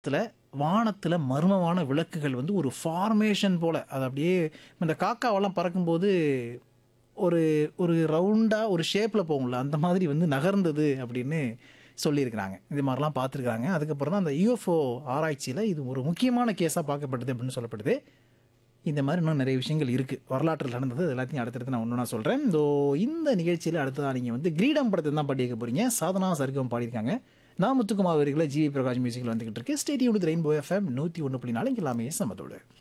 த்துல வானத்துல மர்மமான விளக்குகள் வந்து ஒரு ஃபார்மேஷன் போல அது அப்படியே இந்த காக்காவெல்லாம் பறக்கும்போது ஒரு ஒரு ரவுண்டா ஒரு ஷேப்ல போகும்ல அந்த மாதிரி வந்து நகர்ந்தது அப்படின்னு சொல்லியிருக்கிறாங்க இது மாதிரிலாம் பார்த்துருக்காங்க அதுக்கப்புறம் தான் அந்த யூஎஃப்ஓ ஆராய்ச்சியில் இது ஒரு முக்கியமான கேஸாக பார்க்கப்படுது அப்படின்னு சொல்லப்படுது இந்த மாதிரி இன்னும் நிறைய விஷயங்கள் இருக்குது வரலாற்றில் நடந்தது அது எல்லாத்தையும் அடுத்தடுத்து நான் ஒன்று நான் சொல்கிறேன் இதோ இந்த நிகழ்ச்சியில் அடுத்ததாக நீங்கள் வந்து கிரீடம் படத்தை தான் படிக்க போகிறீங்க சாதனா சர்க்கம் பாடியிருக்காங்க நான் முத்துக்குமார் அவர்களை ஜிவி பிரகாஷ் மியூசிக்கில் வந்துகிட்டு இருக்கு ஸ்டேடியம் ரெயின்போ எஃப்எம் நூற்றி ஒன்று புள்ளி நாலு இங்கே எல்லாமே சமத்தோடு